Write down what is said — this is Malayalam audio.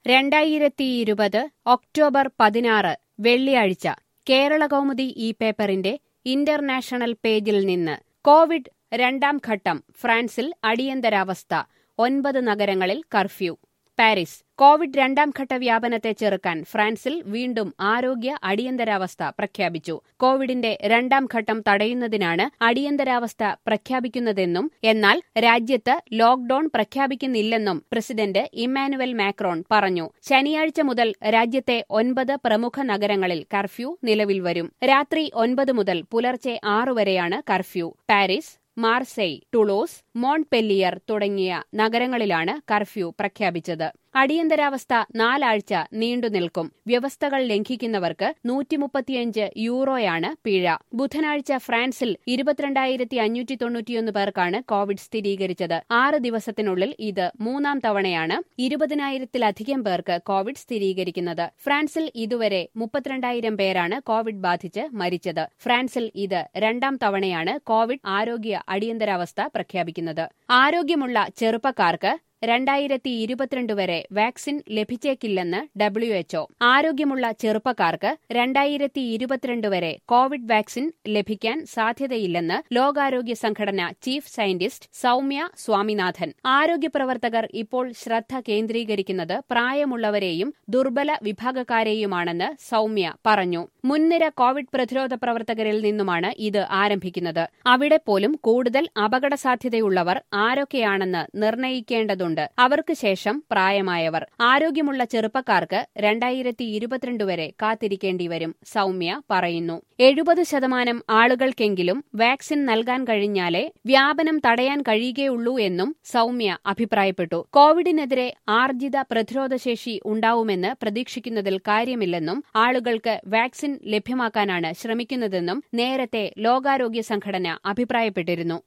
രണ്ടായിരത്തിയിരുപത് ഒക്ടോബർ പതിനാറ് വെള്ളിയാഴ്ച കേരളകൗമുദി ഈ പേപ്പറിന്റെ ഇന്റർനാഷണൽ പേജിൽ നിന്ന് കോവിഡ് രണ്ടാം ഘട്ടം ഫ്രാൻസിൽ അടിയന്തരാവസ്ഥ ഒൻപത് നഗരങ്ങളിൽ കർഫ്യൂ പാരീസ് കോവിഡ് രണ്ടാം ഘട്ട വ്യാപനത്തെ ചെറുക്കാൻ ഫ്രാൻസിൽ വീണ്ടും ആരോഗ്യ അടിയന്തരാവസ്ഥ പ്രഖ്യാപിച്ചു കോവിഡിന്റെ രണ്ടാം ഘട്ടം തടയുന്നതിനാണ് അടിയന്തരാവസ്ഥ പ്രഖ്യാപിക്കുന്നതെന്നും എന്നാൽ രാജ്യത്ത് ലോക്ഡൌൺ പ്രഖ്യാപിക്കുന്നില്ലെന്നും പ്രസിഡന്റ് ഇമ്മാനുവൽ മാക്രോൺ പറഞ്ഞു ശനിയാഴ്ച മുതൽ രാജ്യത്തെ ഒൻപത് പ്രമുഖ നഗരങ്ങളിൽ കർഫ്യൂ നിലവിൽ വരും രാത്രി ഒൻപത് മുതൽ പുലർച്ചെ ആറു വരെയാണ് കർഫ്യൂ പാരീസ് മാർസെയ് ടുളൂസ് മോൺപെല്ലിയർ തുടങ്ങിയ നഗരങ്ങളിലാണ് കർഫ്യൂ പ്രഖ്യാപിച്ചത് അടിയന്തരാവസ്ഥ നാലാഴ്ച നീണ്ടുനിൽക്കും വ്യവസ്ഥകൾ ലംഘിക്കുന്നവർക്ക് നൂറ്റിമുപ്പത്തിയഞ്ച് യൂറോയാണ് പിഴ ബുധനാഴ്ച ഫ്രാൻസിൽ ഇരുപത്തിരണ്ടായിരത്തി അഞ്ഞൂറ്റി തൊണ്ണൂറ്റിയൊന്ന് പേർക്കാണ് കോവിഡ് സ്ഥിരീകരിച്ചത് ആറ് ദിവസത്തിനുള്ളിൽ ഇത് മൂന്നാം തവണയാണ് ഇരുപതിനായിരത്തിലധികം പേർക്ക് കോവിഡ് സ്ഥിരീകരിക്കുന്നത് ഫ്രാൻസിൽ ഇതുവരെ മുപ്പത്തിരണ്ടായിരം പേരാണ് കോവിഡ് ബാധിച്ച് മരിച്ചത് ഫ്രാൻസിൽ ഇത് രണ്ടാം തവണയാണ് കോവിഡ് ആരോഗ്യ അടിയന്തരാവസ്ഥ പ്രഖ്യാപിക്കുന്നത് ആരോഗ്യമുള്ള ചെറുപ്പക്കാർക്ക് രണ്ടായിരത്തി ഇരുപത്തിരണ്ട് വരെ വാക്സിൻ ലഭിച്ചേക്കില്ലെന്ന് ഡബ്ല്യുഎച്ച്ഒ ആരോഗ്യമുള്ള ചെറുപ്പക്കാർക്ക് രണ്ടായിരത്തി ഇരുപത്തിരണ്ട് വരെ കോവിഡ് വാക്സിൻ ലഭിക്കാൻ സാധ്യതയില്ലെന്ന് ലോകാരോഗ്യ സംഘടന ചീഫ് സയന്റിസ്റ്റ് സൌമ്യ സ്വാമിനാഥൻ ആരോഗ്യ പ്രവർത്തകർ ഇപ്പോൾ ശ്രദ്ധ കേന്ദ്രീകരിക്കുന്നത് പ്രായമുള്ളവരെയും ദുർബല വിഭാഗക്കാരെയുമാണെന്ന് സൌമ്യ പറഞ്ഞു മുൻനിര കോവിഡ് പ്രതിരോധ പ്രവർത്തകരിൽ നിന്നുമാണ് ഇത് ആരംഭിക്കുന്നത് അവിടെ പോലും കൂടുതൽ അപകട സാധ്യതയുള്ളവർ ആരൊക്കെയാണെന്ന് നിർണയിക്കേണ്ടതുണ്ട് ഉണ്ട് അവർക്ക് ശേഷം പ്രായമായവർ ആരോഗ്യമുള്ള ചെറുപ്പക്കാർക്ക് രണ്ടായിരത്തി ഇരുപത്തിരണ്ട് വരെ കാത്തിരിക്കേണ്ടി വരും സൌമ്യ പറയുന്നു എഴുപത് ശതമാനം ആളുകൾക്കെങ്കിലും വാക്സിൻ നൽകാൻ കഴിഞ്ഞാലേ വ്യാപനം തടയാൻ കഴിയുകയുള്ളൂ എന്നും സൌമ്യ അഭിപ്രായപ്പെട്ടു കോവിഡിനെതിരെ ആർജിത പ്രതിരോധശേഷി ഉണ്ടാവുമെന്ന് പ്രതീക്ഷിക്കുന്നതിൽ കാര്യമില്ലെന്നും ആളുകൾക്ക് വാക്സിൻ ലഭ്യമാക്കാനാണ് ശ്രമിക്കുന്നതെന്നും നേരത്തെ ലോകാരോഗ്യ സംഘടന അഭിപ്രായപ്പെട്ടിരുന്നു